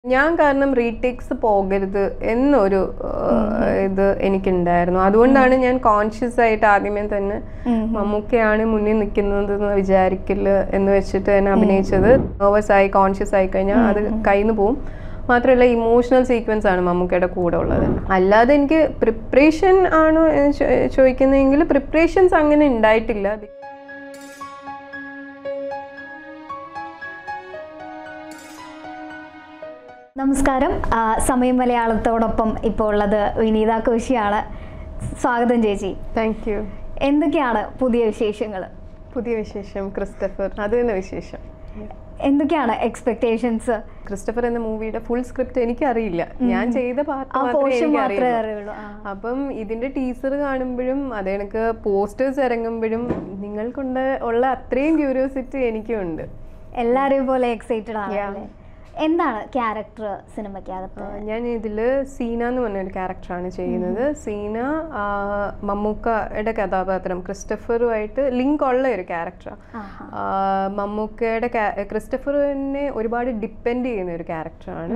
ഞാൻ കാരണം റീടേക്സ് പോകരുത് എന്നൊരു ഏഹ്, ഇത് എനിക്കുണ്ടായിരുന്നു അതുകൊണ്ടാണ് ഞാൻ കോൺഷ്യസ് ആയിട്ട് ആദ്യമേ തന്നെ മമ്മൂക്കയാണ് മുന്നിൽ നിൽക്കുന്നത് എന്ന് വിചാരിക്കില്ല എന്ന് വെച്ചിട്ട് തന്നെ അഭിനയിച്ചത് നെർവസ് ആയി കോൺഷ്യസ് ആയി കഴിഞ്ഞാൽ അത് കയ്യിൽ നിന്ന് പോവും മാത്രമല്ല ഇമോഷണൽ സീക്വൻസ് ആണ് മമ്മൂക്കയുടെ കൂടെ ഉള്ളത് അല്ലാതെ എനിക്ക് പ്രിപ്പറേഷൻ ആണോ എന്ന് ചോ- ചോദിക്കുന്നതെങ്കിൽ പ്രിപ്പറേഷൻസ് അങ്ങനെ ഉണ്ടായിട്ടില്ല നമസ്കാരം ആ, സമയം മലയാളത്തോടൊപ്പം ഇപ്പോൾ ഉള്ളത് വിനീത കോശിയാണ് സ്വാഗതം ചേച്ചി താങ്ക് യു എന്തൊക്കെയാണ് പുതിയ വിശേഷങ്ങൾ പുതിയ വിശേഷം ക്രിസ്റ്റഫർ അത് തന്നെ വിശേഷം എന്തൊക്കെയാണ് എക്സ്പെക്ടേഷൻസ് ക്രിസ്റ്റഫർ എന്ന മൂവിയുടെ ഫുൾ സ്ക്രിപ്റ്റ് എനിക്കറിയില്ല ഞാൻ ചെയ്ത പാർട്ട് ആ മാത്രമേ പോർഷൻ എനിക്ക് മാത്രമേ അറിയുള്ളൂ. അറിയുള്ളൂ ആ. അപ്പം ഇതിന്റെ ടീസർ കാണുമ്പോഴും അതേ കണക്ക് പോസ്റ്റേഴ്സ് ഇറങ്ങുമ്പോഴും നിങ്ങൾക്കുണ്ട് ഉള്ള അത്രയും ക്യൂരിയോസിറ്റി എനിക്കും ഉണ്ട് എല്ലാരെയും പോലെ എക്സൈറ്റഡ് ആണ് അല്ലേ? എന്താണ് ക്യാരക്ടർ സിനിമയ്ക്കകത്ത് ആ, ഞാൻ ഇതില് സീന എന്ന് പറഞ്ഞ ഒരു ക്യാരക്ടറാണ് ചെയ്യുന്നത് സീന ആ, മമ്മൂക്കയുടെ കഥാപാത്രം ക്രിസ്റ്റഫറുമായിട്ട് ലിങ്ക് ഉള്ള ഒരു ക്യാരക്ടറാണ് ആഹാ. മമ്മൂക്കയുടെ ക്യാ- ക്രിസ്റ്റഫറിനെ ഒരുപാട് ഡിപ്പെൻഡ് ചെയ്യുന്ന ഒരു ക്യാരക്ടറാണ്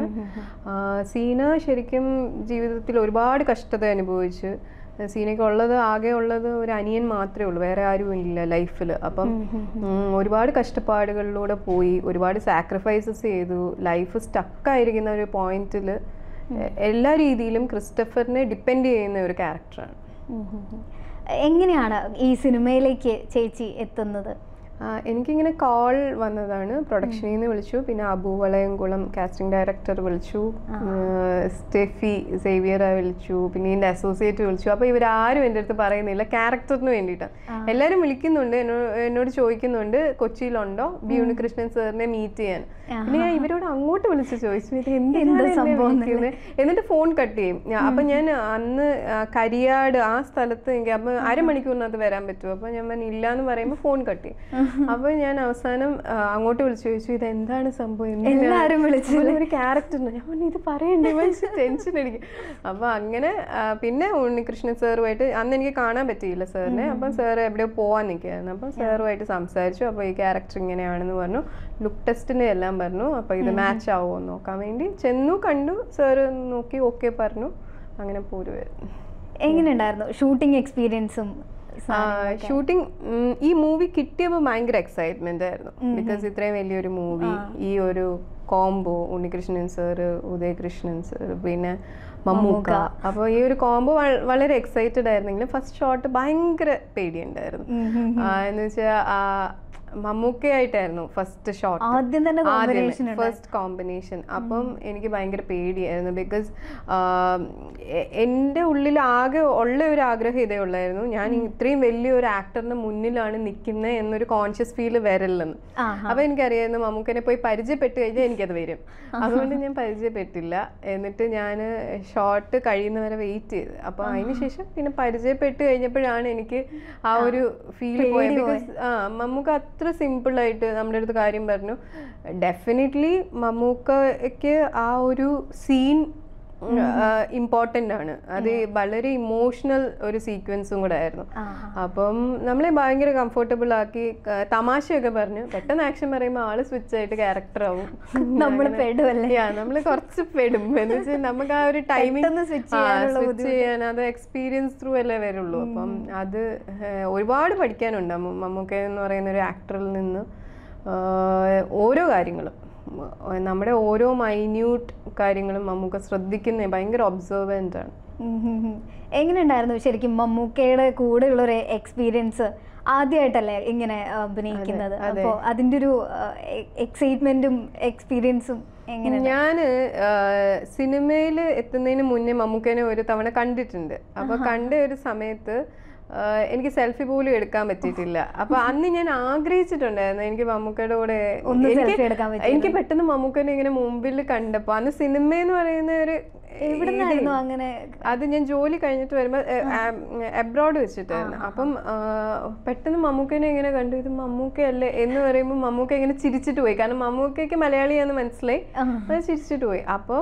സീന ശരിക്കും ജീവിതത്തിൽ ഒരുപാട് കഷ്ടത അനുഭവിച്ച് സീനയ്ക്ക് ഉള്ളത് ആകെ ഉള്ളത് ഒരു അനിയൻ മാത്രമേ ഉള്ളൂ വേറെ ആരും ഇല്ല ലൈഫിൽ അപ്പം ഉം, ഒരുപാട് കഷ്ടപ്പാടുകളിലൂടെ പോയി ഒരുപാട് സാക്രിഫൈസസ് ചെയ്തു ലൈഫ് സ്റ്റക്കായിരിക്കുന്ന ഒരു പോയിന്റിൽ എല്ലാ രീതിയിലും ക്രിസ്റ്റഫറിനെ ഡിപ്പെൻഡ് ചെയ്യുന്ന ഒരു ക്യാരക്ടറാണ് ഉം ഉം ഉം. എങ്ങനെയാണ് ഈ സിനിമയിലേക്ക് ചേച്ചി എത്തുന്നത് ആ, എനിക്കിങ്ങനെ കോൾ വന്നതാണ് പ്രൊഡക്ഷനിൽ നിന്ന് വിളിച്ചു പിന്നെ അബു വളയംകുളം കാസ്റ്റിംഗ് ഡയറക്ടർ വിളിച്ചു ഏഹ് സ്റ്റെഫി സേവിയറെ വിളിച്ചു പിന്നെ ഇതിൻ്റെ അസോസിയേറ്റ് വിളിച്ചു അപ്പോൾ ഇവരാരും എൻ്റെ അടുത്ത് പറയുന്നില്ല ക്യാരക്ടറിന് വേണ്ടിയിട്ടാണ് എല്ലാവരും വിളിക്കുന്നുണ്ട് എന്നോട് എന്നോട് ചോദിക്കുന്നുണ്ട് കൊച്ചിയിലുണ്ടോ ബി ഉണ്ണികൃഷ്ണൻ സാറിനെ മീറ്റ് ചെയ്യാൻ പിന്നെ ഞാൻ ഇവരോട് അങ്ങോട്ട് വിളിച്ച് ചോദിച്ചു ഇത് എന്തിനാണ് എന്നെ വിളിക്കുന്നത് എന്നിട്ട് ഫോൺ കട്ട് ചെയ്യും ഞാ- അപ്പൊ ഞാൻ അന്ന് ആ, കരിയാട് ആ സ്ഥലത്ത് എനിക്ക് അപ്പൊ അരമണിക്കൂറിനകത്ത് വരാൻ പറ്റുമോ അപ്പൊ ഞാൻ പറഞ്ഞു ഇല്ല എന്ന് പറയുമ്പോൾ ഫോൺ കട്ട് ചെയ്യും അപ്പൊ ഞാൻ അവസാനം ആ, അങ്ങോട്ട് വിളിച്ചു ചോദിച്ചു ഇത് എന്താണ് സംഭവം എന്തിനാ? എല്ലാരും വിളിച്ചു അതുപോലെ ഒരു ക്യാരക്ടർ ഞാൻ പറഞ്ഞു ഇത് പറയണ്ടേ മനസ്സിൽ ടെൻഷൻ അടിക്കും അപ്പൊ അങ്ങനെ ആ, പിന്നെ ഉണ്ണികൃഷ്ണൻ സാറുമായിട്ട് അന്ന് എനിക്ക് കാണാൻ പറ്റിയില്ല സാറിനെ അപ്പം സാർ എവിടെയോ പോവാൻ നിൽക്കുകയായിരുന്നു അപ്പം സാറുമായിട്ട് സംസാരിച്ചു അപ്പോൾ ഈ ക്യാരക്ടർ ഇങ്ങനെയാണെന്ന് പറഞ്ഞു ലുക്ക് ടെസ്റ്റിൻ്റെ എല്ലാം പറഞ്ഞു അപ്പോൾ ഇത് മാച്ച് ആവുമോ എന്ന് നോക്കാൻ വേണ്ടി ചെന്നു കണ്ടു സാറ് നോക്കി ഓക്കെ പറഞ്ഞു അങ്ങനെ പോരുമായിരുന്നു എങ്ങനെയുണ്ടായിരുന്നു ഷൂട്ടിംഗ് എക്സ്പീരിയൻസും ഷൂട്ടിംഗ് ഈ മൂവി കിട്ടിയപ്പോൾ ഭയങ്കര എക്സൈറ്റ്മെന്റ് ആയിരുന്നു ബിക്കോസ് ഇത്രയും വലിയൊരു മൂവി ഈ ഒരു combo Unnikrishnan sir Udayakrishnan sir പിന്നെ മമ്മൂക്ക അപ്പോൾ ഈ ഒരു കോംബോ വളരെ എക്സൈറ്റഡ് ആയിരുന്നെങ്കിലും ഫസ്റ്റ് ഷോട്ട് ഭയങ്കര പേടിയുണ്ടായിരുന്നു ആ, എന്ന് വെച്ചാൽ മമ്മൂക്കയായിട്ടായിരുന്നു ഫസ്റ്റ് ഷോട്ട് ആദ്യം തന്നെ കോമ്പിനേഷൻ ഫസ്റ്റ് കോമ്പിനേഷൻ അപ്പം എനിക്ക് ഭയങ്കര പേടിയായിരുന്നു ബിക്കോസ് എൻ്റെ ഉള്ളിൽ ആകെ ഉള്ള ഒരു ആഗ്രഹം ഇതേ ഉള്ളായിരുന്നു ഞാൻ ഇത്രയും വലിയൊരു ആക്ടറിന്റെ മുന്നിലാണ് നിൽക്കുന്നത് എന്നൊരു കോൺഷ്യസ് ഫീൽ വരല്ലെന്ന് ആഹാ. അപ്പൊ എനിക്കറിയായിരുന്നു മമ്മൂക്കനെ പോയി പരിചയപ്പെട്ട് കഴിഞ്ഞാൽ എനിക്കത് വരും അതുകൊണ്ട് ഞാൻ പരിചയപ്പെട്ടില്ല എന്നിട്ട് ഞാൻ ഷോട്ട് കഴിയുന്നവരെ വെയിറ്റ് ചെയ്ത് അപ്പൊ അതിനുശേഷം പിന്നെ പരിചയപ്പെട്ട് കഴിഞ്ഞപ്പോഴാണ് എനിക്ക് ആ ഒരു ഫീൽ പോയത് ബിക്കോസ് ആ മമ്മൂക്ക അത്ര സിമ്പിൾ ആയിട്ട് നമ്മുടെ അടുത്ത് കാര്യം പറഞ്ഞു ഡെഫിനറ്റ്ലി മമ്മൂക്കയ്ക്ക് ആ ഒരു സീൻ ഇമ്പോർട്ടൻ്റ് ആണ് അത് വളരെ ഇമോഷണൽ ഒരു സീക്വൻസും കൂടെ ആയിരുന്നു ആഹാ. അപ്പം നമ്മളെ ഭയങ്കര കംഫർട്ടബിൾ ആക്കി ക- തമാശയൊക്കെ പറഞ്ഞു പെട്ടെന്ന് ആക്ഷൻ പറയുമ്പോൾ ആള് സ്വിച്ച് ആയിട്ട് ക്യാരക്ടർ ആവും നമ്മള് പെടുമല്ലേ? നമ്മൾ കുറച്ച് പെടും എന്ന് വെച്ചാൽ നമുക്ക് ആ ഒരു പെട്ടെന്ന് switch ചെയ്യാനുള്ള സ്വിച്ച് ചെയ്യാൻ അത് എക്സ്പീരിയൻസ് ത്രൂ അല്ലേ വരുള്ളൂ അപ്പം അത് ഏഹ്, ഒരുപാട് പഠിക്കാനുണ്ട് മമ്മൂ- മമ്മൂക്ക എന്ന് പറയുന്ന ഒരു ആക്ടറിൽ നിന്ന് ആഹ്, ഓരോ കാര്യങ്ങളും ഉം, നമ്മുടെ ഓരോ മൈന്യൂട്ട് കാര്യങ്ങളും മമ്മൂക്ക ശ്രദ്ധിക്കുന്ന ഭയങ്കര ഒബ്സർവൻ്റ് ആണ് ഉം ഉം ഉം. എങ്ങനെയുണ്ടായിരുന്നു ശരിക്കും മമ്മൂക്കയുടെ കൂടെയുള്ള ഒരു എക്സ്പീരിയൻസ് ആദ്യമായിട്ടല്ലേ ഇങ്ങനെ അഭിനയിക്കുന്നത് അപ്പോൾ അതിൻ്റെ ഒരു എക്സൈറ്റ്മെന്റും എക്സ്പീരിയൻസും എങ്ങനെ ഞാൻ സിനിമയിൽ എത്തുന്നതിന് മുന്നേ മമ്മൂക്കനെ ഒരു തവണ കണ്ടിട്ടുണ്ട് അപ്പൊ കണ്ട ഒരു സമയത്ത് ആ, എനിക്ക് സെൽഫി പോലും എടുക്കാൻ പറ്റിയിട്ടില്ല അപ്പൊ അന്ന് ഞാൻ ആഗ്രഹിച്ചിട്ടുണ്ടായിരുന്നു എനിക്ക് മമ്മൂക്കയുടെ കൂടെ ഒന്ന് എനിക്ക് selfie എടുക്കാൻ പറ്റിയത്. എനിക്ക് പെട്ടെന്ന് മമ്മൂക്കനെ ഇങ്ങനെ മുമ്പിൽ കണ്ടപ്പോ അന്ന് സിനിമ എന്ന് പറയുന്ന ഒരു എവിടെ നിന്നായിരുന്നു അങ്ങനെ അത് ഞാൻ ജോലി കഴിഞ്ഞിട്ട് വരുമ്പോൾ എബ്രോഡ് വെച്ചിട്ടായിരുന്നു അപ്പം ആ, പെട്ടെന്ന് മമ്മൂക്കനെ ഇങ്ങനെ കണ്ടു ഇത് മമ്മൂക്കയല്ലേ എന്ന് പറയുമ്പോൾ മമ്മൂക്ക ഇങ്ങനെ ചിരിച്ചിട്ട് പോയി കാരണം മമ്മൂക്കയ്ക്ക് മലയാളിയാന്ന് മനസ്സിലായി അത് ചിരിച്ചിട്ട് പോയി അപ്പോൾ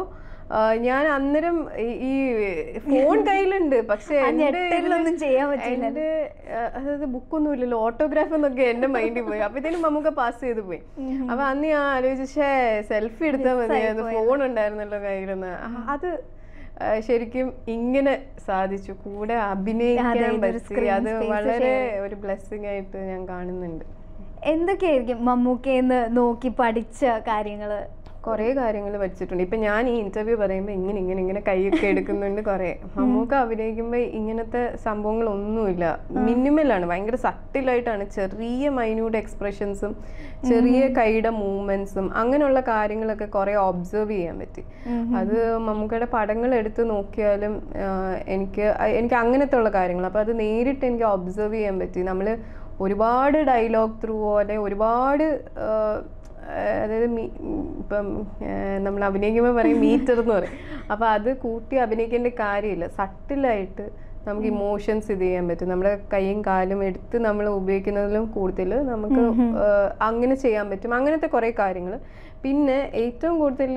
ആ, ഞാൻ അന്നേരം ഈ- ഈ ഫോൺ കയ്യിലുണ്ട് പക്ഷെ ആ എൻ്റെ ഞെട്ടലിലൊന്നും ചെയ്യാൻ പറ്റില്ല എന്റെ ആ, അതായത് ബുക്കൊന്നും ഇല്ലല്ലോ ഓട്ടോഗ്രാഫ് എന്നൊക്കെ എന്റെ മൈൻഡിൽ പോയി അപ്പൊ ഇതിന് നമുക്ക് പാസ് ചെയ്ത് പോയി അപ്പൊ അന്ന് ഞാൻ ആലോചിച്ചേ സെൽഫി എടുത്താൽ മതി അത് ഫോൺ ഉണ്ടായിരുന്നല്ലോ കയ്യിലെന്ന് ആ, അത് ആ, ശരിക്കും ഇങ്ങനെ സാധിച്ചു കൂടെ അഭിനയിക്കാൻ ഇതൊരു പറ്റി screen അത് space വളരെ ഒരു ബ്ലെസ്സിങ് ആയിട്ട് ഞാൻ കാണുന്നുണ്ട് എന്തൊക്കെയായിരിക്കും മമ്മൂക്കയെന്ന് നോക്കി പഠിച്ച കാര്യങ്ങള് കുറേ കാര്യങ്ങൾ പഠിച്ചിട്ടുണ്ട് ഇപ്പൊ ഞാൻ ഈ ഇന്റർവ്യൂ പറയുമ്പോൾ ഇങ്ങനെ ഇങ്ങനെ ഇങ്ങനെ കൈയൊക്കെ എടുക്കുന്നുണ്ട് കുറേ മമ്മൂക്ക അഭിനയിക്കുമ്പോൾ ഇങ്ങനത്തെ സംഭവങ്ങളൊന്നുമില്ല മിനിമലാണ് ഭയങ്കര സട്ടിലായിട്ടാണ് ചെറിയ മൈന്യൂട്ട് എക്സ്പ്രഷൻസും ചെറിയ കൈയുടെ മൂവ്മെന്റ്സും അങ്ങനെയുള്ള കാര്യങ്ങളൊക്കെ കുറേ ഒബ്സർവ് ചെയ്യാൻ പറ്റി അത് മമ്മൂക്കയുടെ പടങ്ങൾ എടുത്ത് നോക്കിയാലും ആ, എനിക്ക് അ- എനിക്ക് അങ്ങനത്തെ ഉള്ള കാര്യങ്ങൾ അപ്പോൾ അത് നേരിട്ട് എനിക്ക് ഒബ്സർവ് ചെയ്യാൻ പറ്റി നമ്മൾ ഒരുപാട് ഡയലോഗ് ത്രൂ പോലെ ഒരുപാട് ആ, അതായത് മീ- ഇപ്പം നമ്മൾ അഭിനയിക്കുമ്പോൾ പറയും മീറ്റർ എന്ന് പറയും അപ്പോൾ അത് കൂട്ടി അഭിനയിക്കേണ്ട കാര്യമില്ല സട്ടിലായിട്ട് നമുക്ക് ഇമോഷൻസ് ഇത് ചെയ്യാൻ പറ്റും നമ്മുടെ കൈയും കാലും എടുത്ത് നമ്മൾ ഉപയോഗിക്കുന്നതിലും കൂടുതൽ നമുക്ക് ആ, അങ്ങനെ ചെയ്യാൻ പറ്റും അങ്ങനത്തെ കുറേ കാര്യങ്ങൾ പിന്നെ ഏറ്റവും കൂടുതൽ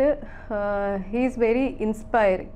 ഹീസ് വെരി ഇൻസ്പയറിങ്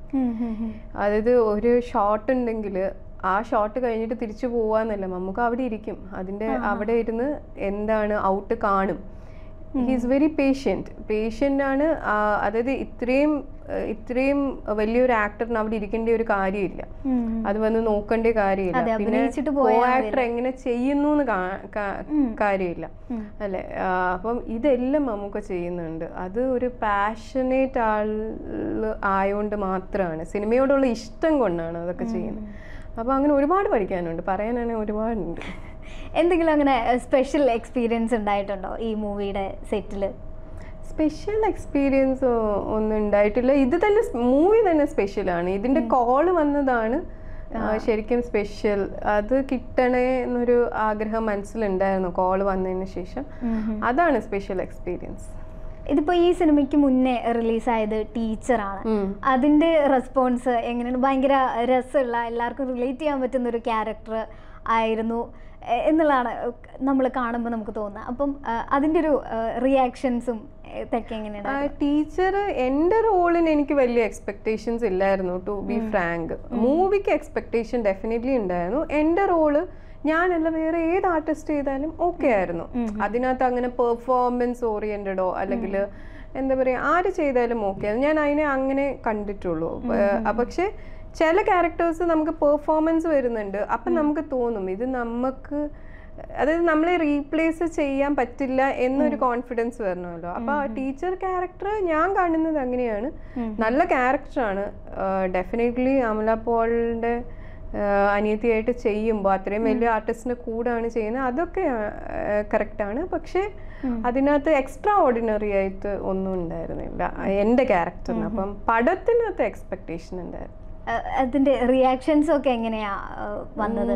അതായത് ഒരു ഷോട്ട് ഉണ്ടെങ്കിൽ ആ ഷോട്ട് കഴിഞ്ഞിട്ട് തിരിച്ചു പോവാന്നല്ല നമുക്ക് അവിടെ ഇരിക്കും അതിൻ്റെ അവിടെ ഇരുന്ന് എന്താണ് ഔട്ട് കാണും ഹീസ് വെരി പേഷ്യൻറ്റ് പേഷ്യൻ്റ് ആണ് ആ, അതായത് ഇത്രയും ഏഹ്, ഇത്രയും വലിയൊരു ആക്ടറിന് അവിടെ ഇരിക്കേണ്ട ഒരു കാര്യമില്ല അത് വന്ന് നോക്കേണ്ട അതെ, കാര്യമില്ല പിന്നെ അഭിനയിച്ചിട്ട് കോ പോയാൽ ആക്ടർ എങ്ങനെ ചെയ്യുന്നു എന്ന് കാര്യമില്ല അല്ലെ ആ, അപ്പം ഇതെല്ലാം നമുക്ക് ചെയ്യുന്നുണ്ട് അത് ഒരു പാഷനേറ്റ് ആൾ ആയതുകൊണ്ട് മാത്രമാണ് സിനിമയോടുള്ള ഇഷ്ടം കൊണ്ടാണ് അതൊക്കെ ചെയ്യുന്നത് അപ്പം അങ്ങനെ ഒരുപാട് പഠിക്കാനുണ്ട് പറയാനാണെങ്കിൽ ഒരുപാടുണ്ട് എന്തെങ്കിലും അങ്ങനെ സ്പെഷ്യൽ എക്സ്പീരിയൻസ് ഉണ്ടായിട്ടുണ്ടോ ഈ മൂവിയുടെ സെറ്റിൽ സ്പെഷ്യൽ എക്സ്പീരിയൻസ് ഒന്നും ഉണ്ടായിട്ടില്ല ഇത് തന്നെ മൂവി തന്നെ സ്പെഷ്യലാണ് ഇതിന്റെ കോള് വന്നതാണ് ആ, ശരിക്കും സ്പെഷ്യൽ അത് കിട്ടണേ എന്നൊരു ആഗ്രഹം മനസ്സിലുണ്ടായിരുന്നു കോള് വന്നതിന് ശേഷം അതാണ് സ്പെഷ്യൽ എക്സ്പീരിയൻസ് ഇതിപ്പോ ഈ സിനിമയ്ക്ക് മുന്നേ റിലീസായത് ടീച്ചറാണ് അതിന്റെ റെസ്പോൺസ് എങ്ങനെയാണ് ഭയങ്കര രസമുള്ള എല്ലാവർക്കും റിലേറ്റ് ചെയ്യാൻ പറ്റുന്ന ഒരു ക്യാരക്ടർ ആയിരുന്നു എ- എന്നുള്ളതാണ് നമ്മൾ കാണുമ്പോൾ നമുക്ക് തോന്നുന്നത് അപ്പം ആ, അതിന്റെ ഒരു റിയാക്ഷൻസും ഇതൊക്കെ എങ്ങനെയാണ് ടീച്ചർ എൻ്റെ റോളിന് എനിക്ക് വലിയ എക്സ്പെക്ടേഷൻസ് ഇല്ലായിരുന്നു ടു ബി ഫ്രാങ്ക് മൂവിക്ക് എക്സ്പെക്ടേഷൻ ഡെഫിനറ്റ്ലി ഉണ്ടായിരുന്നു എൻ്റെ റോള് ഞാനല്ല വേറെ ഏത് ആർട്ടിസ്റ്റ് ചെയ്താലും ഓക്കെ ആയിരുന്നു അതിനകത്ത് അങ്ങനെ പെർഫോമൻസ് ഓറിയൻറ്റഡോ അല്ലെങ്കിൽ എന്താ പറയുക ആര് ചെയ്താലും ഓക്കെ ഞാൻ അതിനെ അങ്ങനെ കണ്ടിട്ടുള്ളൂ പ- പക്ഷെ ചില ക്യാരക്ടേഴ്സ് നമുക്ക് പെർഫോമൻസ് വരുന്നുണ്ട് അപ്പം നമുക്ക് തോന്നും ഇത് നമുക്ക് അതായത് നമ്മളെ റീപ്ലേസ് ചെയ്യാൻ പറ്റില്ല എന്നൊരു കോൺഫിഡൻസ് വരണമല്ലോ അപ്പൊ ടീച്ചർ ക്യാരക്ടർ ഞാൻ കാണുന്നത് അങ്ങനെയാണ് നല്ല ക്യാരക്ടറാണ് ഡെഫിനറ്റ്ലി അമല പോളിന്റെ ആഹ് അനിയത്തിയായിട്ട് ചെയ്യുമ്പോൾ അത്രയും വലിയ ആർട്ടിസ്റ്റിന്റെ കൂടാണ് ചെയ്യുന്നത് അതൊക്കെ കറക്റ്റാണ് പക്ഷേ അതിനകത്ത് എക്സ്ട്രാ ഓർഡിനറി ആയിട്ട് ഒന്നും ഉണ്ടായിരുന്നില്ല എൻ്റെ ക്യാരക്ടറിന് അപ്പം പടത്തിനകത്ത് എക്സ്പെക്ടേഷൻ ഉണ്ടായിരുന്നു ആ, അതിന്റെ റിയാക്ഷൻസ് ഒക്കെ എങ്ങനെയാ ആ, വന്നത്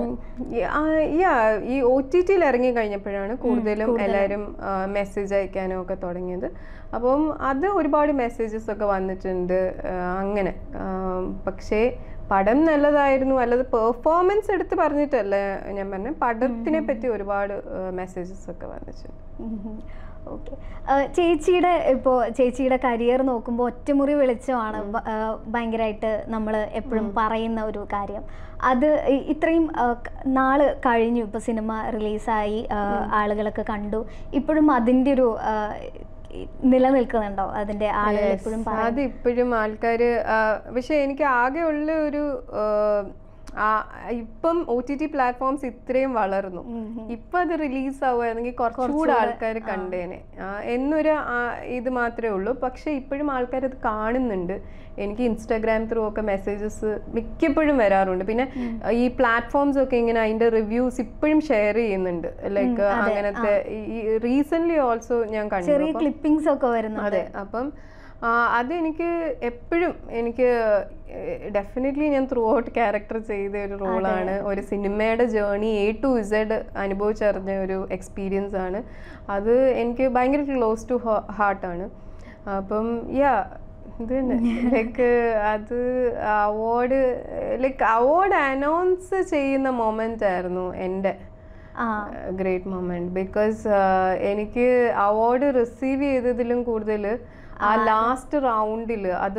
യാ ഈ ഒ ടി ടിയിൽ ഇറങ്ങി കഴിഞ്ഞപ്പോഴാണ് കൂടുതലും എല്ലാവരും മെസ്സേജ് അയക്കാനും ഒക്കെ തുടങ്ങിയത് അപ്പം അത് ഒരുപാട് മെസ്സേജസ് ഒക്കെ വന്നിട്ടുണ്ട് ആ, അങ്ങനെ ആ, പക്ഷേ പടം നല്ലതായിരുന്നു അല്ലാതെ പെർഫോമൻസ് എടുത്ത് പറഞ്ഞിട്ടല്ല ഞാൻ പറഞ്ഞ പടത്തിനെ പറ്റി ഒരുപാട് മെസ്സേജസ് ഒക്കെ വന്നിട്ടുണ്ട് ഓക്കെ ചേച്ചിയുടെ ഇപ്പോൾ ചേച്ചിയുടെ കരിയർ നോക്കുമ്പോൾ ഒറ്റമുറി വെളിച്ചമാണ് ബ- ആ, ഭയങ്കരമായിട്ട് നമ്മൾ എപ്പോഴും പറയുന്ന ഒരു കാര്യം അത് ഇ- ഇത്രയും ആ, ക- നാള് കഴിഞ്ഞു ഇപ്പോൾ സിനിമ റിലീസായി ആ, ആളുകളൊക്കെ കണ്ടു ഇപ്പോഴും അതിൻ്റെ ഒരു ആ, ഈ നിലനിൽക്കുന്നുണ്ടോ അതിൻ്റെ ആളുകൾ Yes, എപ്പോഴും അത് ഇപ്പോഴും ആൾക്കാര് ആ, പക്ഷെ എനിക്ക് ആകെ ഉള്ള ഒരു ആ, ആ, ഇപ്പം ഒ ടി ടി പ്ലാറ്റ്ഫോംസ് ഇത്രയും വളർന്നു ഇപ്പൊ അത് റിലീസ് ആവുകയാണെങ്കിൽ കുറച്ചുകൂടെ ആൾക്കാർ കണ്ടേനെ ആ, എന്നൊരു ആ, ഇത് മാത്രമേ ഉള്ളൂ പക്ഷെ ഇപ്പോഴും ആൾക്കാർ അത് കാണുന്നുണ്ട് എനിക്ക് ഇൻസ്റ്റാഗ്രാം ത്രൂ ഒക്കെ മെസ്സേജസ് മിക്കപ്പോഴും വരാറുണ്ട് പിന്നെ ഈ പ്ലാറ്റ്ഫോംസ് ഒക്കെ ഇങ്ങനെ അതിന്റെ റിവ്യൂസ് ഇപ്പോഴും ഷെയർ ചെയ്യുന്നുണ്ട് ലൈക്ക് അങ്ങനത്തെ ഈ റീസെന്റ് ഓൾസോ ഞാൻ കണ്ടു ചെറിയ അപ്പം- ക്ലിപ്പിംഗ്സ് ഒക്കെ വരുന്നുണ്ട് അതെ അപ്പം ആ, അത് എനിക്ക് എപ്പോഴും എനിക്ക് ഡെഫിനറ്റ്ലി ഞാൻ ത്രൂ ഔട്ട് ക്യാരക്ടർ ചെയ്ത ഒരു റോളാണ് ഒരു സിനിമയുടെ ജേർണി എ ടു ഇസഡ് അനുഭവിച്ചറിഞ്ഞ ഒരു എക്സ്പീരിയൻസ് ആണ് അത് എനിക്ക് ഭയങ്കര ക്ലോസ് ടു ഹാർട്ടാണ് അപ്പം യാ ഇത് തന്നെ ലൈക്ക് അത് അവാർഡ് ലൈക്ക് അവാർഡ് അനൗൺസ് ചെയ്യുന്ന മൊമെന്റ് ആയിരുന്നു എൻ്റെ ആ ഗ്രേറ്റ് മൊമെന്റ് ബിക്കോസ് എനിക്ക് അവാർഡ് റിസീവ് ചെയ്തതിലും കൂടുതൽ ആ ലാസ്റ്റ് റൗണ്ടിൽ അതും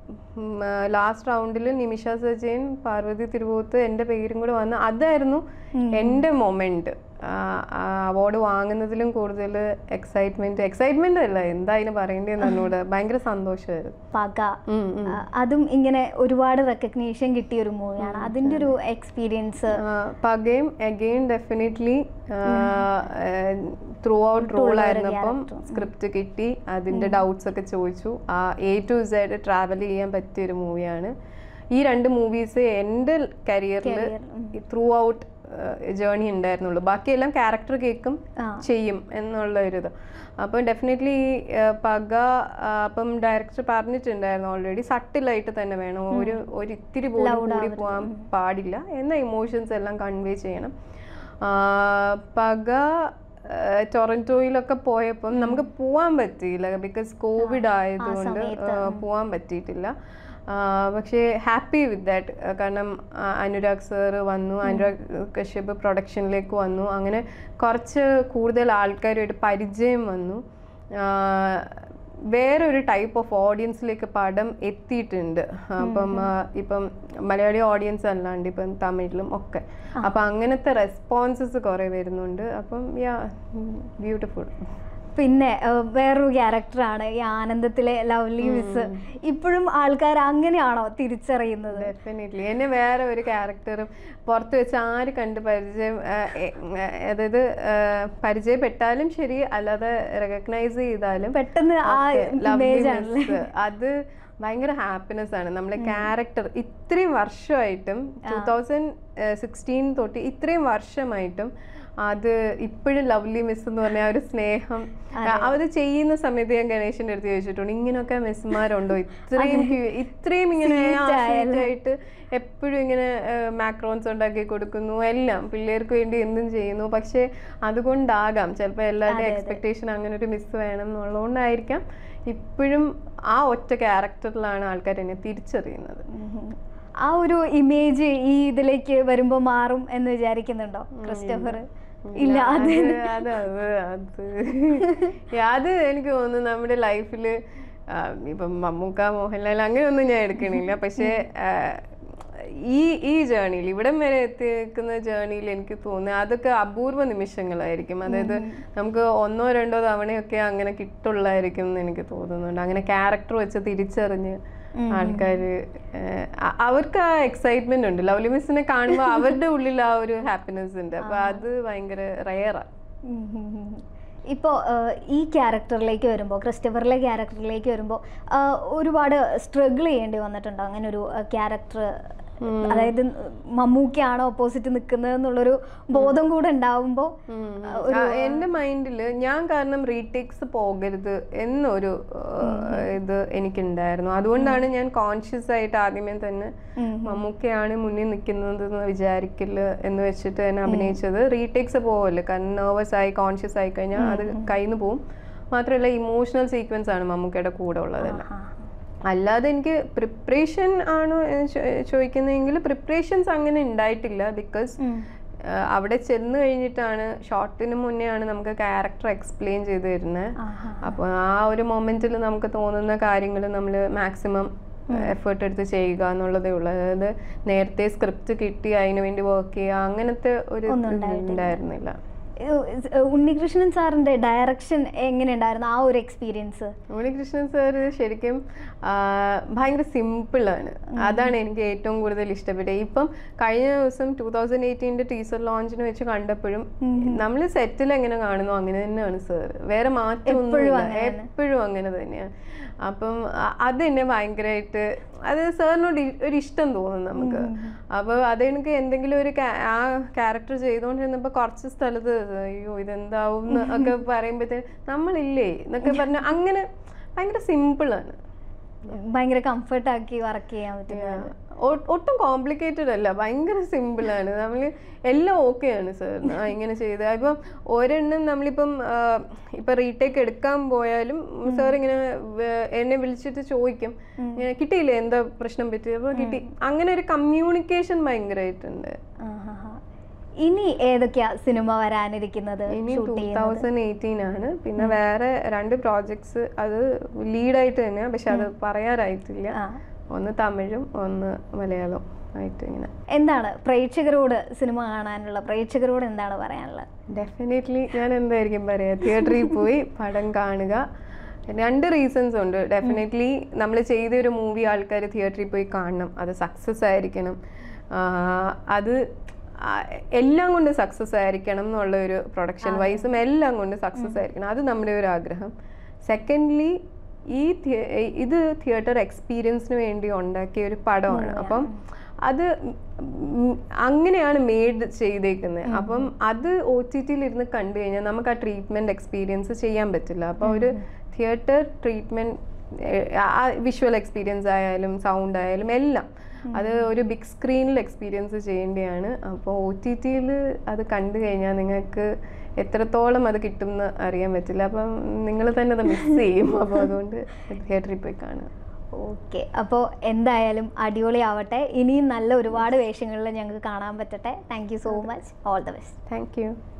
ലാസ്റ്റ് റൗണ്ടിൽ നിമിഷ സജയൻ പാർവതി തിരുവോത്ത് എൻ്റെ പേരും കൂടെ വന്ന് അതായിരുന്നു എൻ്റെ മൊമെന്റ് അവാർഡ് വാങ്ങുന്നതിലും കൂടുതൽ എക്സൈറ്റ്മെന്റ് എക്സൈറ്റ്മെന്റ് അല്ല എന്താ അതിന് പറയേണ്ടതെന്ന് എന്നോട് ഭയങ്കര സന്തോഷമായിരുന്നു പക ഉം, ഉം. ആ, അതും ഇങ്ങനെ ഒരുപാട് റെക്കഗ്നീഷൻ കിട്ടിയ ഒരു മൂവിയാണ് അതിന്റെ ഒരു എക്സ്പീരിയൻസ് പകയും again definitely throughout role ആയിരുന്നപ്പം സ്ക്രിപ്റ്റ് കിട്ടി അതിന്റെ ഡൗട്ട്സ് ഒക്കെ ചോദിച്ചു ആ എ ടു സെഡ് ട്രാവൽ ചെയ്യാൻ പറ്റിയ ഒരു മൂവിയാണ് ഈ രണ്ട് മൂവീസ് എൻ്റെ കരിയറിൽ ത്രൂ ഔട്ട് ജേണി ഉണ്ടായിരുന്നുള്ളൂ ബാക്കിയെല്ലാം ക്യാരക്ടർ കേൾക്കും ആ. ചെയ്യും എന്നുള്ള ഒരു ഇത് അപ്പം ഡെഫിനറ്റ്ലി ഈ ആ, പക ആ, അപ്പം ഡയറക്ടർ പറഞ്ഞിട്ടുണ്ടായിരുന്നു ഓൾറെഡി സട്ടിലായിട്ട് തന്നെ വേണം ഒരു ഒരു ഇത്തിരി പോലും കൂടി പോകാൻ പാടില്ല എന്ന ഇമോഷൻസ് എല്ലാം കൺവേ ചെയ്യണം ആ, പക ആ, ടൊറന്റോയിലൊക്കെ പോയപ്പം നമുക്ക് പോവാൻ പറ്റിയില്ല ബിക്കോസ് കോവിഡ് ആയതുകൊണ്ട് ആ, പോവാൻ പറ്റിയിട്ടില്ല ആ, പക്ഷേ ഹാപ്പി വിത്ത് ദാറ്റ് കാരണം ആ, അനുരാഗ് സാറ് വന്നു അനുരാഗ് കശ്യപ് പ്രൊഡക്ഷനിലേക്ക് വന്നു അങ്ങനെ കുറച്ച് കൂടുതൽ ആൾക്കാരുമായിട്ട് പരിചയം വന്നു ആ, വേറൊരു ടൈപ്പ് ഓഫ് ഓഡിയൻസിലേക്ക് പടം എത്തിയിട്ടുണ്ട് അപ്പം ആ, ഇപ്പം മലയാളി ഓഡിയൻസ് അല്ലാണ്ട് ഇപ്പം തമിഴിലും ഒക്കെ അപ്പം അങ്ങനത്തെ റെസ്പോൺസസ് കുറേ വരുന്നുണ്ട് അപ്പം യാ ബ്യൂട്ടിഫുൾ പിന്നെ ആ, വേറൊരു ക്യാരക്ടറാണ് ഈ ആനന്ദത്തിലെ ലവ്ലി മിസ് ഇപ്പോഴും ആൾക്കാർ അങ്ങനെയാണോ തിരിച്ചറിയുന്നത് ഡെഫിനറ്റ്ലി എന്നെ വേറെ ഒരു ക്യാരക്ടറും പുറത്ത് വെച്ച് ആര് കണ്ട് പരിചയം ആ, എ- ആ, അതായത് ആ, പരിചയപ്പെട്ടാലും ശരി അല്ലാതെ റെക്കഗ്നൈസ് ചെയ്താലും പെട്ടെന്ന് ആ ഒക്കെ lovely ഇമേജ് ആണല്ലേ miss. അത് ഭയങ്കര ഹാപ്പിനെസ് ആണ് നമ്മുടെ ക്യാരക്ടർ ഇത്രയും വർഷമായിട്ടും ടൂ തൗസൻഡ് സിക്സ്റ്റീൻ തൊട്ട് ഇത്രയും വർഷമായിട്ടും അത് ഇപ്പോഴും ലവ്ലി മിസ് എന്ന് പറഞ്ഞ ആ ഒരു സ്നേഹം അത് ചെയ്യുന്ന സമയത്ത് ഞാൻ ഗണേശന്റെ അടുത്ത് ചോദിച്ചിട്ടുണ്ട് ഇങ്ങനൊക്കെ മിസ്സുമാരുണ്ടോ ഇത്രയും cute- ഇത്രയും ഇങ്ങനെ ആ, sweet ആയിട്ട് എപ്പോഴും ഇങ്ങനെ മാക്രോൺസ് ഉണ്ടാക്കി കൊടുക്കുന്നു എല്ലാം പിള്ളേർക്ക് വേണ്ടി എന്തും ചെയ്യുന്നു പക്ഷേ അതുകൊണ്ടാകാം ചിലപ്പോൾ എല്ലാവരുടെയും എക്സ്പെക്ടേഷൻ അങ്ങനെ ഒരു മിസ് വേണം എന്നുള്ളതുകൊണ്ടായിരിക്കാം ഇപ്പോഴും ആ ഒറ്റ ക്യാരക്ടറിലാണ് ആൾക്കാർ എന്നെ തിരിച്ചറിയുന്നത് ഉം. ആ ഒരു ഇമേജ് ഈ ഇതിലേക്ക് വരുമ്പോ മാറും എന്ന് വിചാരിക്കുന്നുണ്ടോ ക്രിസ്റ്റഫർ ഇല്ല അത് അത് അത് അത് അത് എനിക്ക് തോന്നുന്നു നമ്മുടെ ലൈഫിൽ ഇപ്പം മമ്മൂക്ക മോഹൻലാൽ അങ്ങനെയൊന്നും ഞാൻ എടുക്കണില്ല പക്ഷേ ആ, ഈ ഈ ജേണിയിൽ ഇവിടം വരെ എത്തിക്കുന്ന ജേണിയിൽ എനിക്ക് തോന്നുന്നത് അതൊക്കെ അപൂർവ നിമിഷങ്ങളായിരിക്കും അതായത് നമുക്ക് ഒന്നോ രണ്ടോ തവണയൊക്കെ അങ്ങനെ കിട്ടുള്ളായിരിക്കും എന്ന് എനിക്ക് തോന്നുന്നുണ്ട് അങ്ങനെ ക്യാരക്ടർ വെച്ച് തിരിച്ചറിഞ്ഞ് ആൾക്കാര് ഏഹ്, അ- അവർക്ക് ആ എക്സൈറ്റ്മെന്റ് ഉണ്ട് ലവ്ലി മിസ്സിനെ കാണുമ്പോൾ അവരുടെ ഉള്ളിൽ ആ ഒരു ഹാപ്പിനെസ് ഉണ്ട് അപ്പൊ അത് ഭയങ്കര റയറാ ഉം ഉം ഉം. ഇപ്പോൾ ഈ ക്യാരക്ടറിലേക്ക് വരുമ്പോൾ ക്രിസ്റ്റഫറിലെ ക്യാരക്ടറിലേക്ക് വരുമ്പോൾ ഒരുപാട് സ്ട്രഗിൾ ചെയ്യേണ്ടി വന്നിട്ടുണ്ടോ അങ്ങനെ ഒരു ക്യാരക്ടർ അതായത് മമ്മൂക്കയാണോ ഓപ്പോസിറ്റ് നിൽക്കുന്നത് എന്നുള്ളൊരു ബോധം കൂടെ ഉണ്ടാവുമ്പോൾ എന്റെ മൈൻഡില് ഞാൻ കാരണം റീടേക്സ് പോകരുത് എന്നൊരു ഏഹ്, ഇത് എനിക്കുണ്ടായിരുന്നു അതുകൊണ്ടാണ് ഞാൻ കോൺഷ്യസ് ആയിട്ട് ആദ്യമേ തന്നെ മമ്മൂക്കയാണ് മുന്നിൽ നിൽക്കുന്നത് എന്ന് വിചാരിക്കില്ല എന്ന് വെച്ചിട്ട് തന്നെ അഭിനയിച്ചത് റീടേക്സ് പോവല്ലോ കാരണം നെർവസ് ആയി കോൺഷ്യസ് ആയി കഴിഞ്ഞാൽ അത് കയ്യിൽ നിന്ന് പോവും മാത്രമല്ല ഇമോഷണൽ സീക്വൻസ് ആണ് മമ്മൂക്കയുടെ കൂടെ ഉള്ളതെല്ലാം അല്ലാതെ എനിക്ക് പ്രിപ്പറേഷൻ ആണോ എന്ന് ചോ- ചോദിക്കുന്നതെങ്കിൽ പ്രിപ്പറേഷൻസ് അങ്ങനെ ഉണ്ടായിട്ടില്ല ബിക്കോസ് അവിടെ ചെന്ന് കഴിഞ്ഞിട്ടാണ് ഷോർട്ടിന് മുന്നേ ആണ് നമുക്ക് ക്യാരക്ടർ എക്സ്പ്ലെയിൻ ചെയ്ത് തരുന്നത് അപ്പോൾ ആ ഒരു മൊമെന്റിൽ നമുക്ക് തോന്നുന്ന കാര്യങ്ങൾ നമ്മൾ മാക്സിമം എഫേർട്ട് എടുത്ത് ചെയ്യുക എന്നുള്ളതേ ഉള്ളൂ അതായത് നേരത്തെ സ്ക്രിപ്റ്റ് കിട്ടി അതിനു വേണ്ടി വർക്ക് ചെയ്യുക അങ്ങനത്തെ ഒരു ഇത് ഉണ്ടായിരുന്നില്ല ഉണ്ണികൃഷ്ണൻ സാറിന്റെ ഡയറക്ഷൻ എങ്ങനെ ഉണ്ടായിരുന്നു ആ ഒരു എക്സ്പീരിയൻസ് ഉണ്ണികൃഷ്ണൻ സാർ ശരിക്കും ആ, ഭയങ്കര സിമ്പിളാണ് അതാണ് എനിക്ക് ഏറ്റവും കൂടുതൽ ഇഷ്ടപ്പെട്ടത് ഇപ്പം കഴിഞ്ഞ ദിവസം ടൂ തൗസൻഡ് എയ്റ്റീൻ്റെ ടീസർ ലോഞ്ചിന് വെച്ച് കണ്ടപ്പോഴും നമ്മൾ സെറ്റിൽ എങ്ങനെ കാണുന്നു അങ്ങനെ തന്നെയാണ് സാർ വേറെ മാറ്റമൊന്നുമില്ല എപ്പോഴും അങ്ങനെ തന്നെയാണ് അപ്പം അ- അത് എന്നെ ഭയങ്കരമായിട്ട് അത് സാറിനോട് ഇ- ഒരു ഇഷ്ടം തോന്നും നമുക്ക് അപ്പോൾ അതെനിക്ക് എന്തെങ്കിലും ഒരു ca- ആ ക്യാരക്ടർ ചെയ്തുകൊണ്ടിരുന്നപ്പോൾ കുറച്ച് സ്ഥലത്ത് അയ്യോ ഇതെന്താവും എന്ന് ഒക്കെ പറയുമ്പോഴത്തേന് നമ്മളില്ലേ എന്നൊക്കെ പറഞ്ഞ അങ്ങനെ ഭയങ്കര സിമ്പിളാണ് ഭയങ്കര കംഫർട്ട് ആക്കി വർക്ക് ചെയ്യാൻ പറ്റുന്നത് ഒട്ടും കോംപ്ലിക്കേറ്റഡ് അല്ല ഭയങ്കര സിമ്പിളാണ് നമ്മൾ എല്ലാം ഓക്കെയാണ് സാർ ഇങ്ങനെ ചെയ്ത് ഇപ്പം ഒരെണ്ണം നമ്മളിപ്പം ആ, ഇപ്പം റീടേക്ക് എടുക്കാൻ പോയാലും സാർ ഇങ്ങനെ വേ- എന്നെ വിളിച്ചിട്ട് ചോദിക്കും ഇങ്ങനെ കിട്ടിയില്ലേ എന്താ പ്രശ്നം പറ്റി അപ്പോൾ കിട്ടി അങ്ങനെ ഒരു കമ്മ്യൂണിക്കേഷൻ ഭയങ്കരമായിട്ടുണ്ട് ആഹാഹാ. ഇനി ഏതൊക്കെയാ സിനിമ വരാനിരിക്കുന്നത് ഇനി ഷൂട്ട് ടൂ ചെയ്യുന്നത് തൗസൻഡ് എയ്റ്റീൻ ആണ് പിന്നെ വേറെ രണ്ട് പ്രോജക്ട്സ് അത് ലീഡായിട്ട് തന്നെയാണ് പക്ഷെ അത് പറയാറായിട്ടില്ല ആ. ഒന്ന് തമിഴും ഒന്ന് മലയാളവും ആയിട്ട് ഇങ്ങനെ എന്താണ് പ്രേക്ഷകരോട് സിനിമ കാണാനുള്ള പ്രേക്ഷകരോട് എന്താണ് പറയാനുള്ളത് ഡെഫിനറ്റ്ലി ഞാൻ എന്തായിരിക്കും പറയുക തിയേറ്ററിൽ പോയി പടം കാണുക രണ്ട് റീസൺസ് ഉണ്ട് ഡെഫിനറ്റ്ലി നമ്മൾ ചെയ്ത ഒരു മൂവി ആൾക്കാർ തിയേറ്ററിൽ പോയി കാണണം അത് സക്സസ് ആയിരിക്കണം ആഹ് അത് ആ എല്ലാം കൊണ്ട് സക്സസ് ആയിരിക്കണം എന്നുള്ള ഒരു പ്രൊഡക്ഷൻ വൈസും എല്ലാം കൊണ്ട് സക്സസ് ആയിരിക്കണം അത് നമ്മുടെ ഒരു ആഗ്രഹം സെക്കൻഡ്ലി ഈ തിയേ- ഇത് തിയേറ്റർ എക്സ്പീരിയൻസിന് വേണ്ടി ഉണ്ടാക്കിയ ഒരു പടമാണ് അപ്പം അത് ഉം അങ്ങനെയാണ് മെയ്ഡ് ചെയ്തേക്കുന്നത് അപ്പം അത് ഒ ടി ടിയിൽ ഇരുന്ന് കണ്ടു കഴിഞ്ഞാൽ നമുക്ക് ആ ട്രീറ്റ്മെൻറ്റ് എക്സ്പീരിയൻസ് ചെയ്യാൻ പറ്റില്ല അപ്പോൾ ഒരു തിയേറ്റർ ട്രീറ്റ്മെൻറ്റ് വിഷ്വൽ എക്സ്പീരിയൻസ് ആയാലും സൗണ്ട് ആയാലും എല്ലാം അത് ഒരു ബിഗ് സ്ക്രീനിൽ എക്സ്പീരിയൻസ് ചെയ്യേണ്ടതാണ് അപ്പോൾ ഒ ടി ടിയിൽ അത് കണ്ടു കഴിഞ്ഞാൽ നിങ്ങൾക്ക് എത്രത്തോളം അത് കിട്ടുമെന്ന് അറിയാൻ പറ്റില്ല അപ്പം നിങ്ങൾ തന്നെ അത് മിസ് ചെയ്യും അപ്പോൾ അതുകൊണ്ട് തിയേറ്ററിൽ പോയി കാണുക ഓക്കെ അപ്പോൾ എന്തായാലും അടിപൊളിയാവട്ടെ ഇനിയും നല്ല ഒരുപാട് വേഷങ്ങളിൽ ഞങ്ങൾക്ക് കാണാൻ പറ്റട്ടെ thank you so much all the best thank U